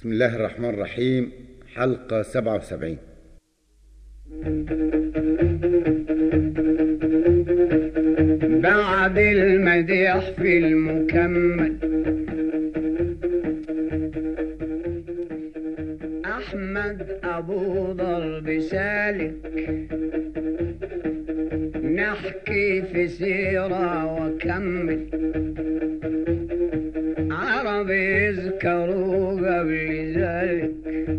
بسم الله الرحمن الرحيم حلقة 77 بعد المديح في المكمل أحمد أبو ضرب سالك نحكي في سيرة وكمل عرب يذكروا قبل ذلك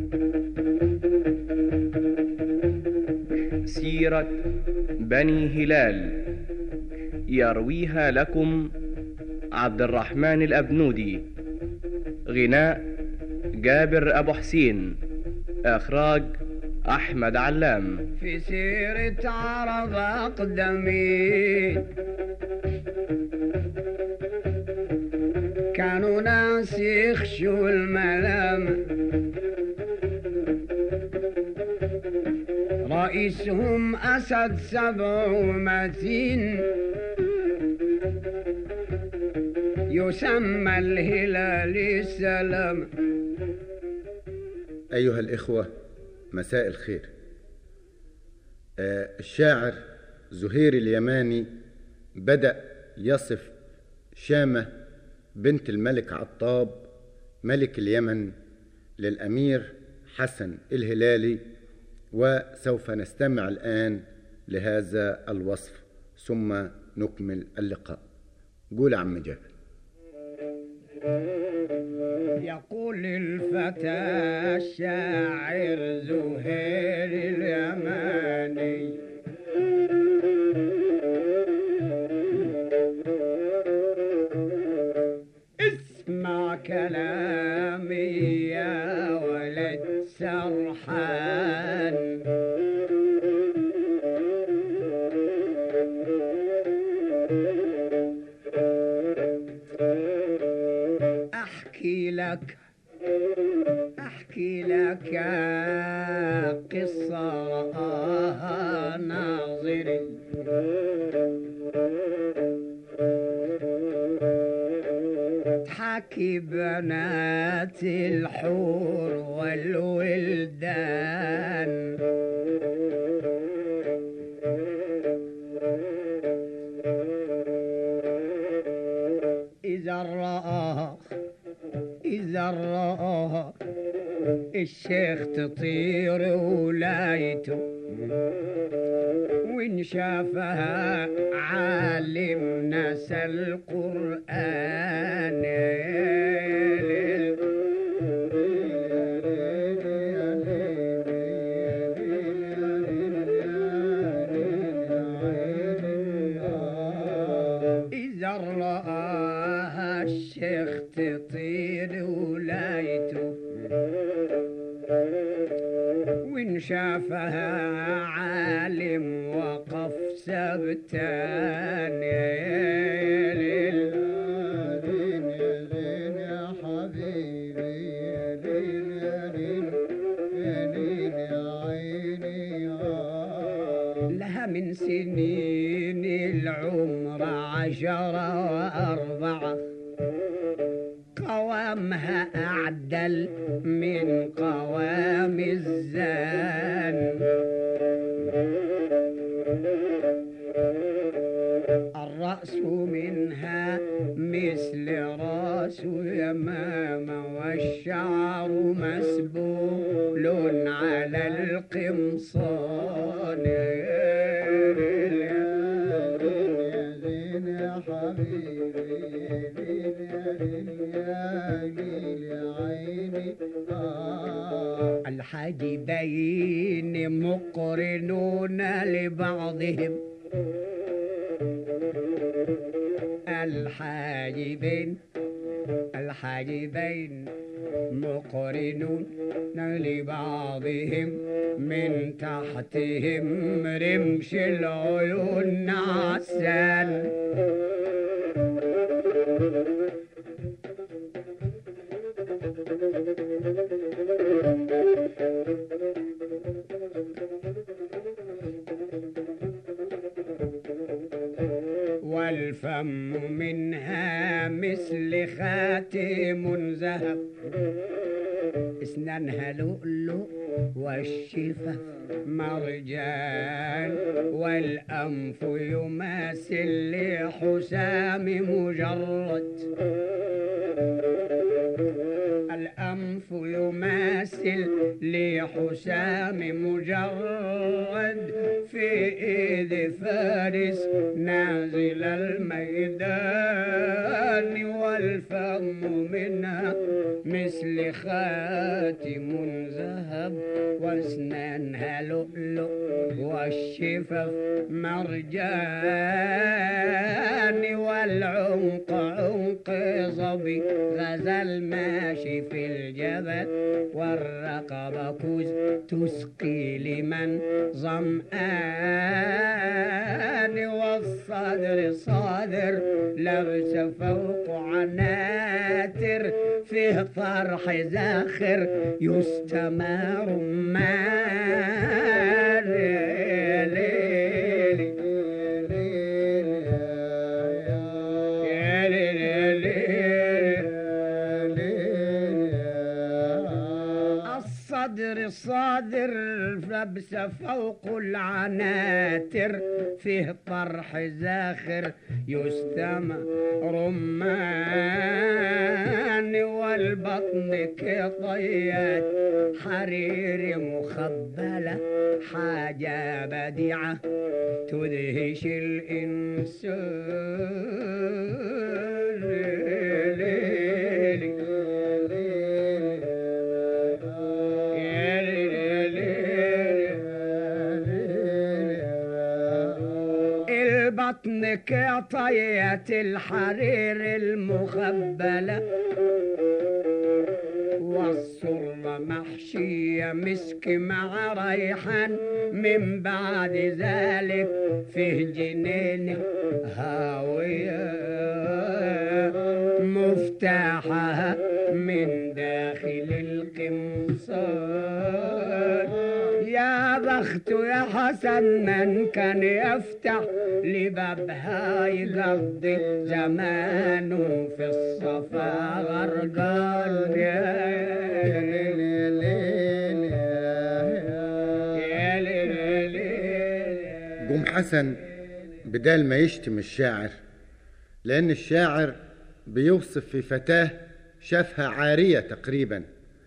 سيرة بني هلال يرويها لكم عبد الرحمن الأبنودي غناء جابر أبو حسين إخراج أحمد علام في سيرة عرب أقدمين كانوا ناس يخشوا الملامة رئيسهم أسد سبع ومتين يسمى الهلال السلام أيها الإخوة مساء الخير آه، الشاعر زهير اليماني بدأ يصف شامة بنت الملك عطاب ملك اليمن للأمير حسن الهلالي وسوف نستمع الآن لهذا الوصف ثم نكمل اللقاء قول عم جابر يقول الفتى الشاعر زهير اليماني اسمع كلامي يا ولد سرحان احكي لك احكي لك قصة رآها ناظري تحكي بنات الحور والولدان إذا رآها إذا رآها الشيخ تطير ولايته وإن شافها عالم نسى القرآن إذا رآها الشيخ تطير ولايته وإن شافها عالم وقف سبتان يا ليل يا زين يا زين يا حبيبي يا ليل يا ليل يا ليل يا عيني لها من سنين العمر عشرة وأربعة قوامها أعدل من قوام الزان الرأس منها مثل راس يمامة والشعر مسبول على القمصان يا زين يا حبيبي الحاجبين مقرنون لبعضهم الحاجبين الحاجبين مقرنون لبعضهم من تحتهم رمش العيون عسل والفم منها مثل خاتم ذهب اسنانها لؤلؤ والشفة مرجان والأنف يماثل لحسام مجرد الأنف يماثل لحسام مجرد في إيد فارس نازل الميدان والفم منها مثل خاتم ذهب واسنانها لؤلؤ والشفف مرجان والعنق عنق ظبي غزل ماشي في الجبل والرقبة كوز تسقي لمن ظمآن والصدر صادر لبس فوق عناتر فيه فرح زاخر يستمر مال الصدر صادر لبس فوق العناتر فيه طرح زاخر يستمع رمان والبطن كطيات حرير مخبلة حاجة بديعة تدهش البطن كطية الحرير المخبلة والسرة محشية مسك مع ريحان من بعد ذلك فيه جنين هاوية مفتاحها من داخل القمصان يا بخت يا حسن من كان يفتح لبابها يقضي زمانه في الصفا غرقان يا ليل يا ليل قوم حسن بدال ما يشتم الشاعر لأن الشاعر بيوصف في فتاة شافها عارية تقريبا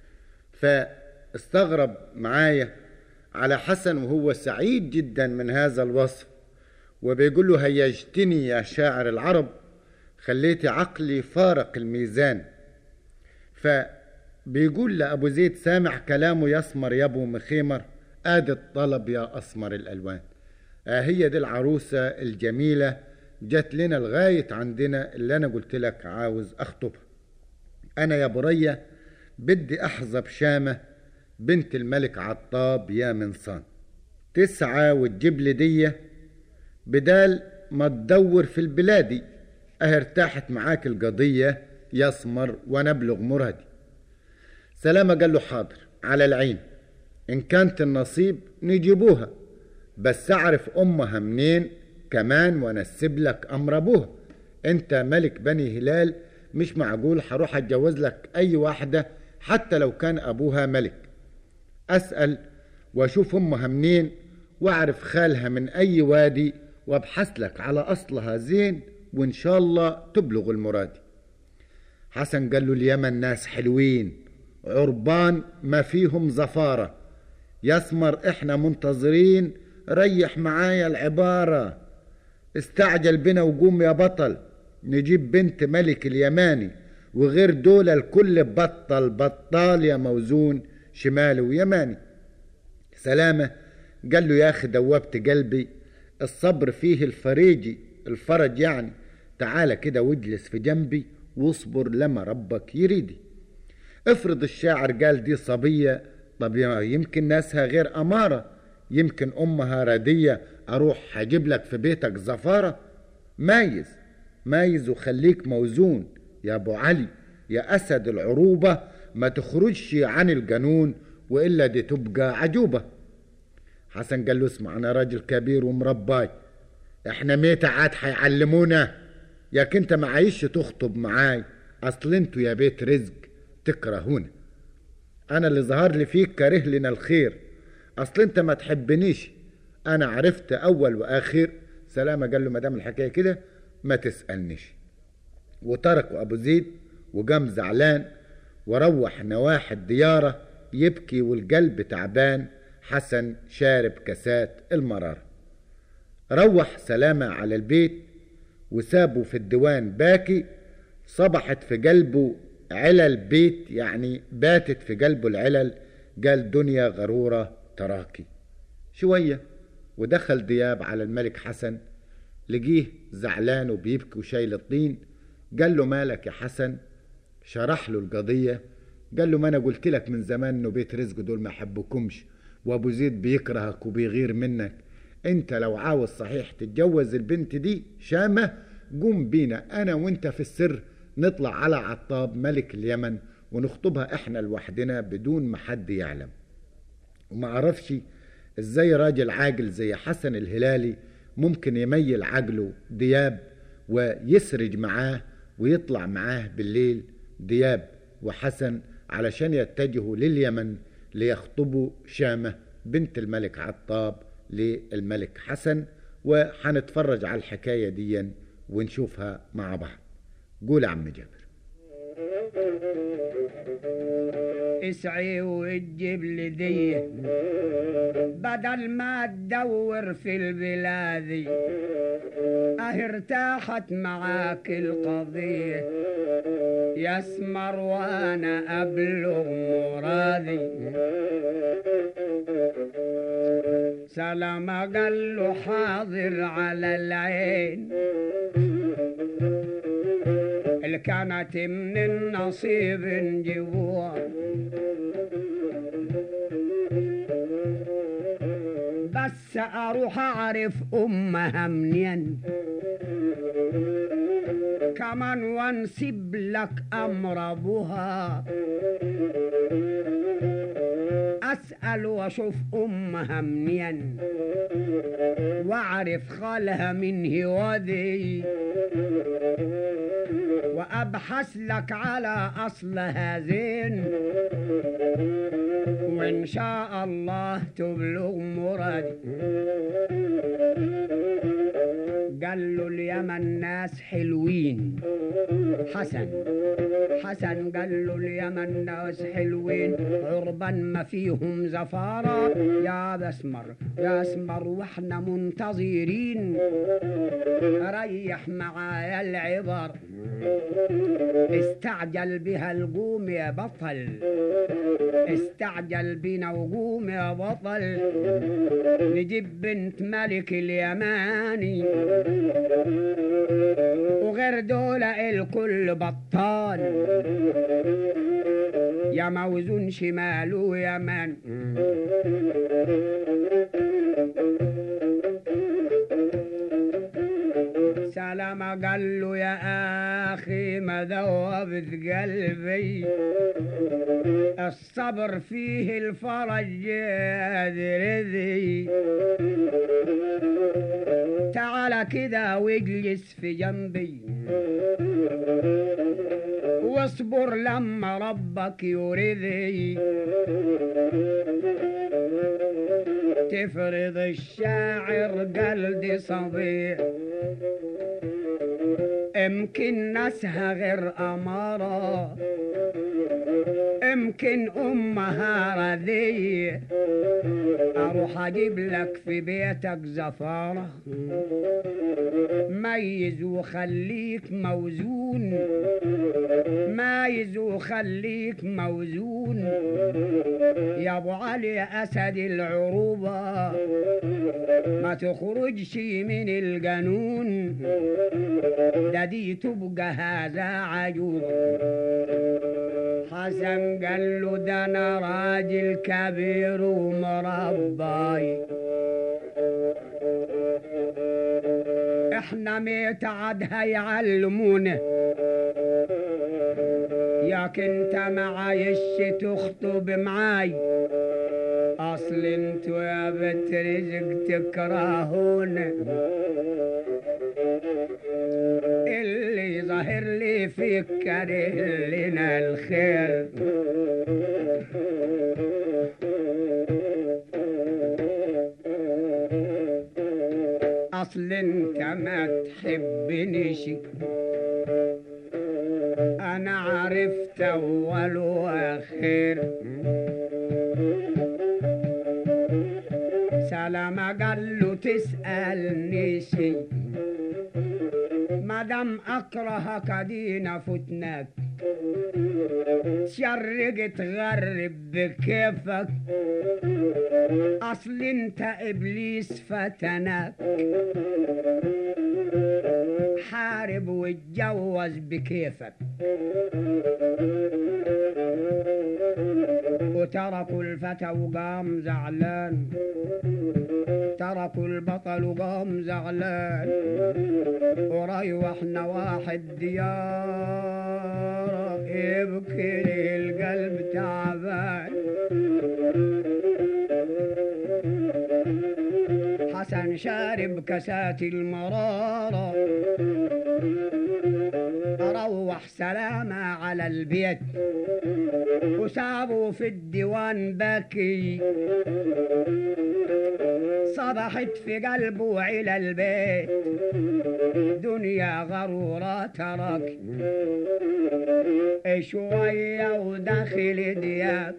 فاستغرب معايا على حسن وهو سعيد جدا من هذا الوصف وبيقول له هيجتني يا شاعر العرب خليت عقلي فارق الميزان فبيقول لأبو زيد سامع كلامه يسمر يا أبو مخيمر آدي الطلب يا أسمر الألوان آه هي دي العروسة الجميلة جت لنا لغاية عندنا اللي أنا قلت لك عاوز أخطبها أنا يا برية بدي أحظى بشامة بنت الملك عطاب يا منصان تسعى وتجيب لي دية بدال ما تدور في البلادي اه ارتاحت معاك القضية يسمر ونبلغ مرادي سلامة قال له حاضر على العين إن كانت النصيب نجيبوها بس أعرف أمها منين كمان وأنسب لك أمر أبوها أنت ملك بني هلال مش معقول هروح أتجوز لك أي واحدة حتى لو كان أبوها ملك أسأل وأشوف أمها منين وأعرف خالها من أي وادي وأبحث لك على أصلها زين وإن شاء الله تبلغ المراد حسن قال له اليمن ناس حلوين عربان ما فيهم زفارة يسمر إحنا منتظرين ريح معايا العبارة استعجل بنا وقوم يا بطل نجيب بنت ملك اليماني وغير دول الكل بطل بطال يا موزون شمالي ويماني سلامة قال له يا أخي دوبت قلبي الصبر فيه الفريجي الفرج يعني تعال كده واجلس في جنبي واصبر لما ربك يريدي افرض الشاعر قال دي صبية طب يمكن ناسها غير أمارة يمكن أمها ردية أروح هجيب لك في بيتك زفارة مايز مايز وخليك موزون يا أبو علي يا أسد العروبة ما تخرجش عن الجنون وإلا دي تبقى عجوبة حسن قال له اسمع أنا راجل كبير ومرباي احنا ميتة عاد هيعلمونا ياك انت معايش تخطب معاي اصل انتوا يا بيت رزق تكرهونا انا اللي ظهر لي فيك كاره لنا الخير اصل انت ما تحبنيش انا عرفت اول واخر سلامة قال له مدام الحكاية كده ما تسألنيش وتركوا ابو زيد وقام زعلان وروح نواحي الديارة يبكي والقلب تعبان حسن شارب كاسات المرار روح سلامة على البيت وسابه في الديوان باكي صبحت في قلبه علل بيت يعني باتت في قلبه العلل قال دنيا غرورة تراكي شوية ودخل دياب على الملك حسن لقيه زعلان وبيبكي وشايل الطين قال له مالك يا حسن شرح له القضية قال له ما انا قلت لك من زمان انه بيت رزق دول ما يحبكمش وابو زيد بيكرهك وبيغير منك انت لو عاوز صحيح تتجوز البنت دي شامة قوم بينا انا وانت في السر نطلع على عطاب ملك اليمن ونخطبها احنا لوحدنا بدون ما حد يعلم وما عرفش ازاي راجل عاقل زي حسن الهلالي ممكن يميل عقله دياب ويسرج معاه ويطلع معاه بالليل دياب وحسن علشان يتجهوا لليمن ليخطبوا شامة بنت الملك عطاب للملك حسن وحنتفرج على الحكاية دي ونشوفها مع بعض قول يا عم جابر اسعي وتجيب لي دي بدل ما تدور في البلاد اه ارتاحت معاك القضية يسمر وانا ابلغ مرادي سلام قال له حاضر على العين اللي كانت من النصيب نجيبوها بس اروح اعرف امها منين كمان وانسب لك امر ابوها اسال واشوف امها منين واعرف خالها من هوادي وابحث لك على اصلها زين وان شاء الله تبلغ مرادي قال له اليمن ناس حلوين حسن حسن قال له اليمن ناس حلوين عربا ما فيهم زفارة يا بسمر يا اسمر واحنا منتظرين ريح معايا العبر استعجل بها القوم يا بطل استعجل بنا وقوم يا بطل نجيب بنت ملك اليماني وغير دول الكل بطال يا موزون شماله يمن سلام قال له يا اخي ما ذوبت قلبي الصبر فيه الفرج رذي تعال كده واجلس في جنبي واصبر لما ربك يرضي تفرض الشاعر قلبي صبي يمكن ناسها غير أمارة يمكن أمها رذية أروح أجيب لك في بيتك زفارة ميز وخليك موزون مايز وخليك موزون يا ابو علي اسد العروبة ما تخرجش من الجنون ده دي تبقى هذا عجوب حسن قال له ده انا راجل كبير ومرباي احنا ميت عاد هيعلمونا ياك انت معايش تخطب معاي اصل انتوا يا بنت رزق تكرهون اللي ظاهر لي فيك كاره لنا الخير بنشي انا عرفت اول واخر سلامة قال له تسألني شي مادام اكرهك دينا فتناك تشرق تغرب بكيفك اصل انت ابليس فتنك حارب واتجوز بكيفك وتركوا الفتى وقام زعلان تركوا البطل وقام زعلان وريحنا واحد ديار يبكي لي القلب تعبان حسن شارب كاسات المرارة روح سلامة على البيت وسابوا في الديوان باكي صبحت في قلبه على البيت دنيا غرورة ترك شوية وداخل دياب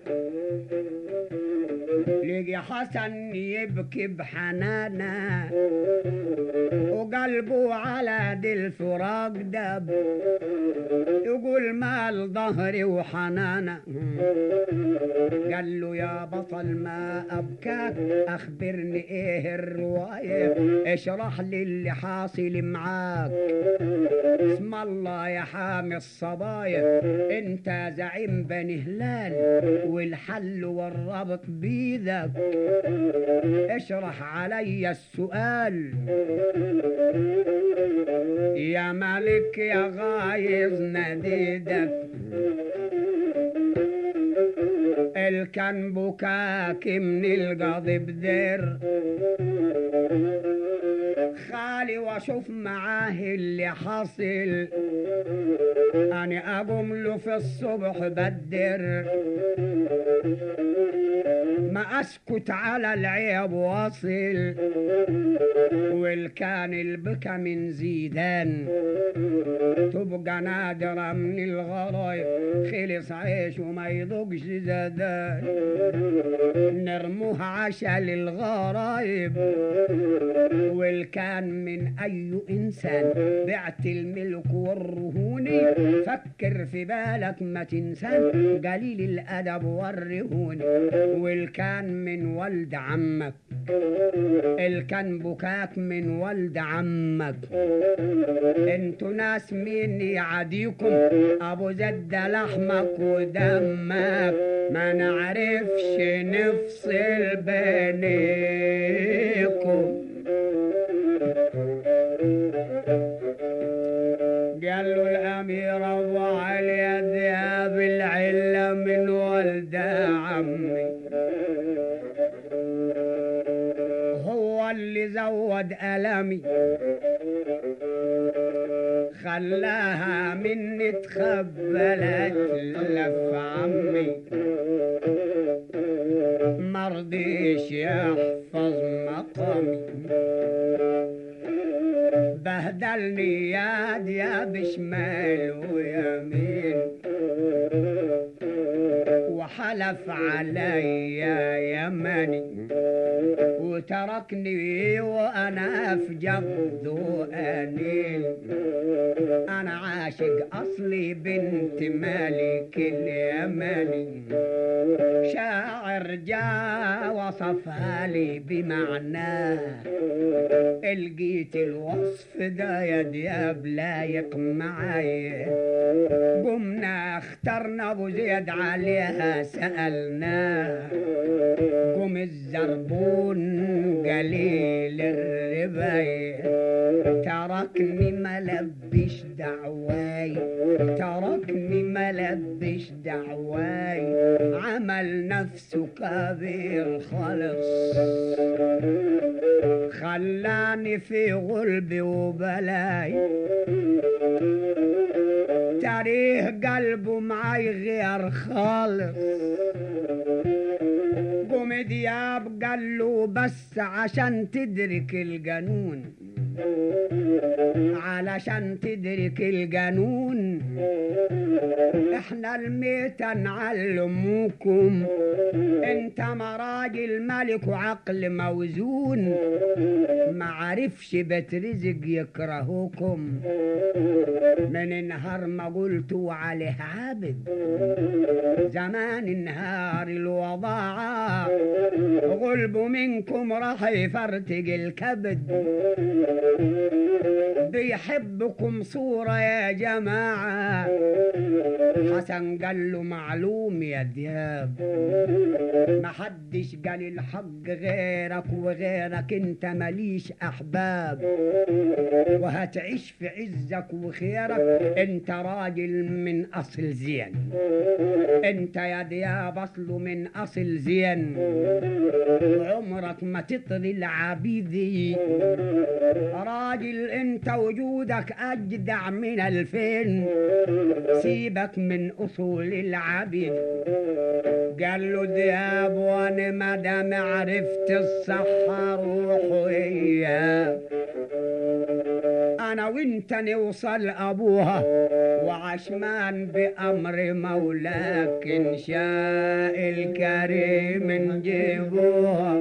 لقي حسن يبكي بحنانة وقلبه على دي الفراق دب يقول مال ظهري وحنانة قال له يا بطل ما أبكاك أخبرني إيه الرواية اشرح لي اللي حاصل معاك اسم الله يا حامي الصبايا انت زعيم بني هلال والحل والربط بيدك اشرح علي السؤال يا ملك يا غايظ نديدك الكن بكاك من الغضب دير خالي واشوف معاه اللي حصل انا اقوم له في الصبح بدر ما اسكت على العيب واصل والكان البكا من زيدان تبقى نادرة من الغرايب خلص عيش وما يذوقش زادان نرموها عشا للغرايب والكان من أي إنسان بعت الملك والرهوني فكر في بالك ما تنسان قليل الأدب والرهوني والكان من ولد عمك الكان بكاك من ولد عمك انتوا ناس مين يعديكم ابو زد لحمك ودمك ما نعرفش نفصل بينكم قال له الامير ابو علي ذهب العله من ولد عمي هو اللي زود ألمي خلاها مني تخبلت لف عمي مرضيش يحفظ مقامي بهدلني ياد يا بشمال ويمين وحلف عليا يمني وتركني وانا في جبض انين انا عاشق اصلي بنت ملك اليمني شاعر جا وصفها لي بمعناه لقيت الوصف ده يا دياب لايق معايا قمنا اخترنا ابو زيد عليها سألناه قم الزربون قليل الرباية تركني ملبش دعواي تركني ملبش دعواي عمل نفسه كبير خالص خلاني في غلبي وبلاي تاريخ قلبه معي غير خالص قوم دياب قال له بس عشان تدرك القانون علشان تدرك الجنون احنا الميتة نعلموكم انت مراجل ملك وعقل موزون معرفش بترزق يكرهوكم من النهار ما قلتوا عليه عابد زمان النهار الوضاعة غلب منكم راح يفرتق الكبد بيحبكم صورة يا جماعة حسن قال له معلوم يا دياب ما حدش قال الحق غيرك وغيرك انت ماليش احباب وهتعيش في عزك وخيرك انت راجل من اصل زين انت يا دياب اصله من اصل زين وعمرك ما تطري العبيدي راجل انت وجودك اجدع من الفين سيبك من اصول العبيد قال له دياب وانا ما دام عرفت الصحة روح وياه انا وانت نوصل ابوها وعشمان بامر مولاك ان شاء الكريم نجيبوها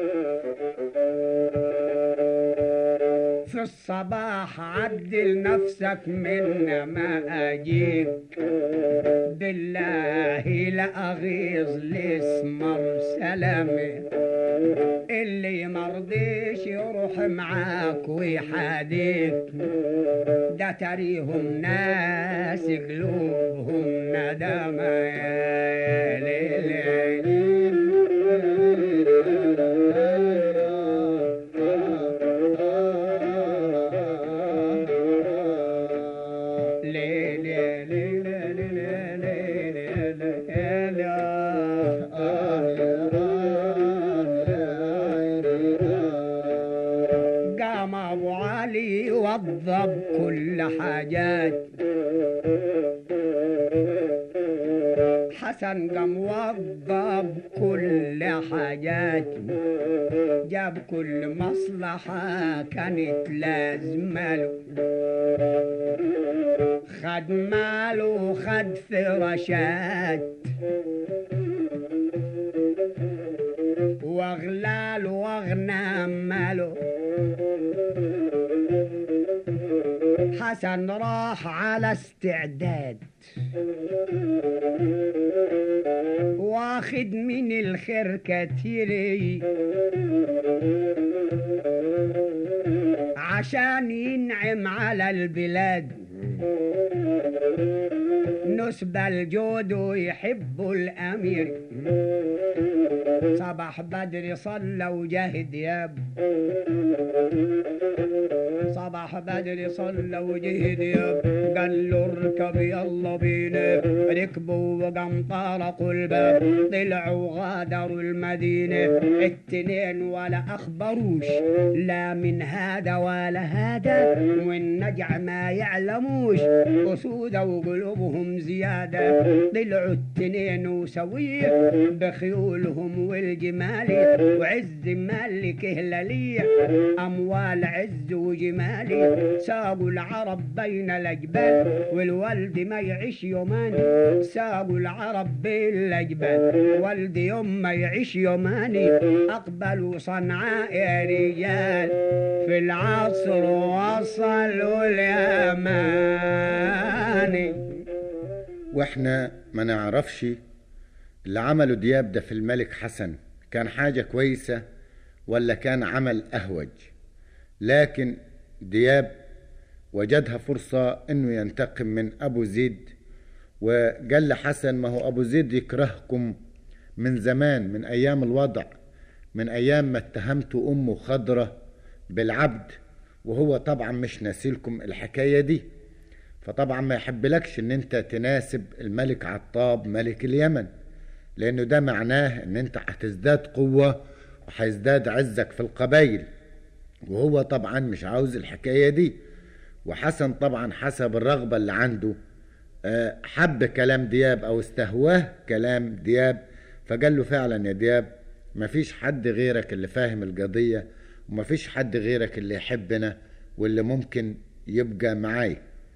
في الصباح عدل نفسك من ما اجيك بالله لا اغيظ الاسمر سلامي اللي مرضيش يروح معاك ويحاديك ده تريهم ناس قلوبهم ندامة يا ليل قام ابو علي وضب كل حاجات حسن قام وضب كل حاجات جاب كل مصلحة كانت لازمة له خد ماله وخد فراشات واغلال واغنى ماله حسن راح على استعداد واخد من الخير كتيري عشان ينعم على البلاد نسب الجود ويحب الامير صباح بدري صلى وجاهد ياب صباح بدري صلى وجهد ياب قال له اركب يلا بينا ركبوا وقام طارقوا الباب طلعوا غادروا المدينة التنين ولا أخبروش لا من هذا ولا هذا والنجع ما يعلموش أسودة وقلوبهم زيادة طلعوا التنين وسوية بخيولهم والجمال وعز مالك هلالية أموال عز وجمالي ساقوا العرب بين الأجبال والولد ما يعيش يومان ساقوا العرب بين الأجبال والد يوم ما يعيش يوماني أقبلوا صنعاء يا رجال في العصر وصلوا اليماني واحنا ما نعرفش اللي عمله دياب ده في الملك حسن كان حاجة كويسة ولا كان عمل أهوج لكن دياب وجدها فرصة انه ينتقم من ابو زيد وقال لحسن ما هو ابو زيد يكرهكم من زمان من ايام الوضع من ايام ما اتهمتوا امه خضرة بالعبد وهو طبعا مش ناسيلكم الحكاية دي فطبعا ما يحبلكش ان انت تناسب الملك عطاب ملك اليمن لانه ده معناه ان انت هتزداد قوة وهيزداد عزك في القبائل وهو طبعا مش عاوز الحكاية دي وحسن طبعا حسب الرغبة اللي عنده حب كلام دياب او استهواه كلام دياب فقال له فعلا يا دياب مفيش حد غيرك اللي فاهم القضية ومفيش حد غيرك اللي يحبنا واللي ممكن يبقى معاي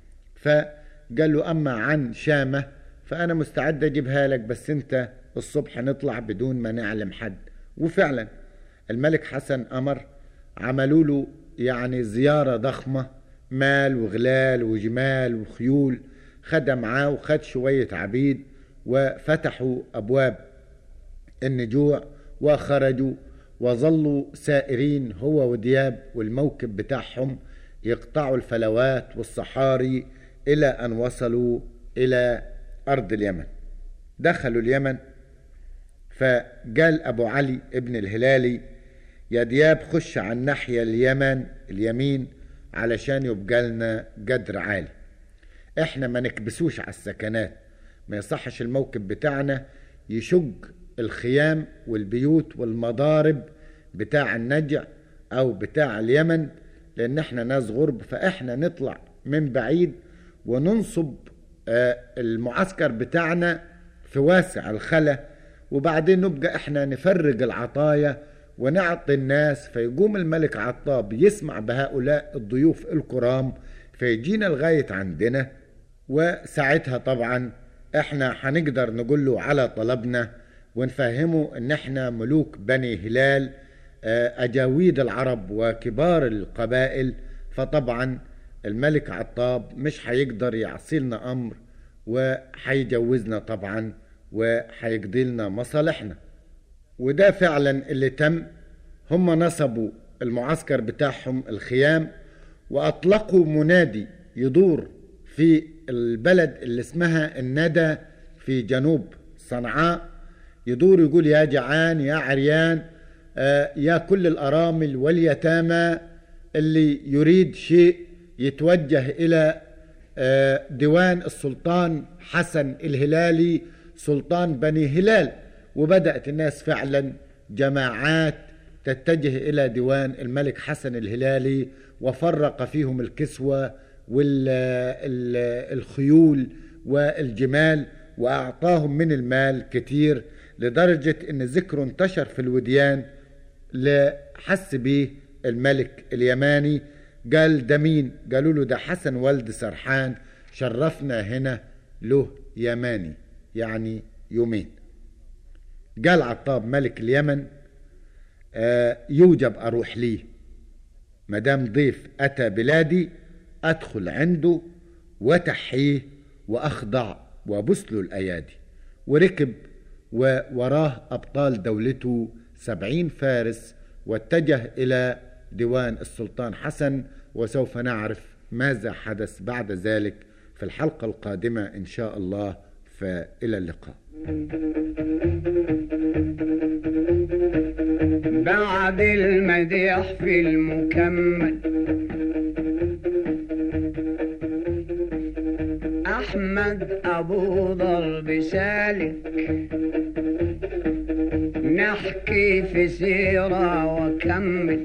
فقال له أما عن شامة فأنا مستعد أجيبها لك بس أنت الصبح نطلع بدون ما نعلم حد وفعلا الملك حسن أمر عملوا له يعني زيارة ضخمة مال وغلال وجمال وخيول خدها معاه وخد شوية عبيد وفتحوا أبواب النجوع وخرجوا وظلوا سائرين هو ودياب والموكب بتاعهم يقطعوا الفلوات والصحاري إلى أن وصلوا إلى أرض اليمن دخلوا اليمن فقال أبو علي ابن الهلالي يا دياب خش على الناحية اليمن اليمين علشان يبقى لنا قدر عالي احنا ما نكبسوش على السكنات ما يصحش الموكب بتاعنا يشج الخيام والبيوت والمضارب بتاع النجع او بتاع اليمن لان احنا ناس غرب فاحنا نطلع من بعيد وننصب آه، المعسكر بتاعنا في واسع الخلا وبعدين نبقى احنا نفرج العطايا ونعطي الناس فيقوم الملك عطاب يسمع بهؤلاء الضيوف الكرام فيجينا لغاية عندنا وساعتها طبعا احنا هنقدر نقول له على طلبنا ونفهمه ان احنا ملوك بني هلال آه، اجاويد العرب وكبار القبائل فطبعا الملك عطاب مش هيقدر يعصي لنا امر وهيجوزنا طبعا وهيقضي لنا مصالحنا وده فعلا اللي تم هم نصبوا المعسكر بتاعهم الخيام واطلقوا منادي يدور في البلد اللي اسمها الندى في جنوب صنعاء يدور يقول يا جعان يا عريان آه، يا كل الارامل واليتامى اللي يريد شيء يتوجه الى آه، ديوان السلطان حسن الهلالي سلطان بني هلال وبدأت الناس فعلا جماعات تتجه إلى ديوان الملك حسن الهلالي وفرق فيهم الكسوة والخيول والجمال وأعطاهم من المال كتير لدرجة أن ذكره انتشر في الوديان لحس به الملك اليماني قال ده مين قالوا له ده حسن ولد سرحان شرفنا هنا له يماني يعني يومين قال عطاب ملك اليمن آه يوجب أروح ليه مدام ضيف أتى بلادي أدخل عنده وتحيه وأخضع وأبث له الأيادي وركب ووراه أبطال دولته سبعين فارس واتجه إلى ديوان السلطان حسن وسوف نعرف ماذا حدث بعد ذلك في الحلقة القادمة إن شاء الله فإلى اللقاء بعد المديح في المكمل أحمد أبو ضرب سالك نحكي في سيرة وكمل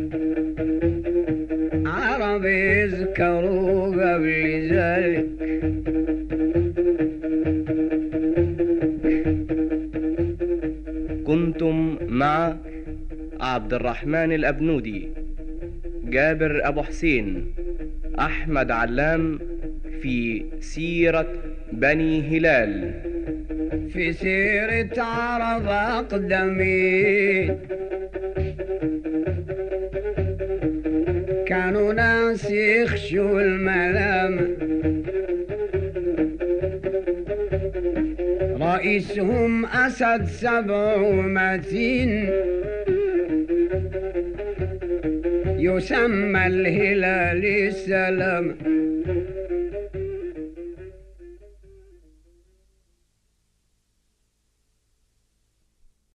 عرب يذكروا قبل ذلك كنتم مع عبد الرحمن الأبنودي جابر أبو حسين أحمد علام في سيرة بني هلال في سيرة عرب أقدمين كانوا ناس يخشوا الملامة رئيسهم أسد سبع ومتين يسمى الهلال السلام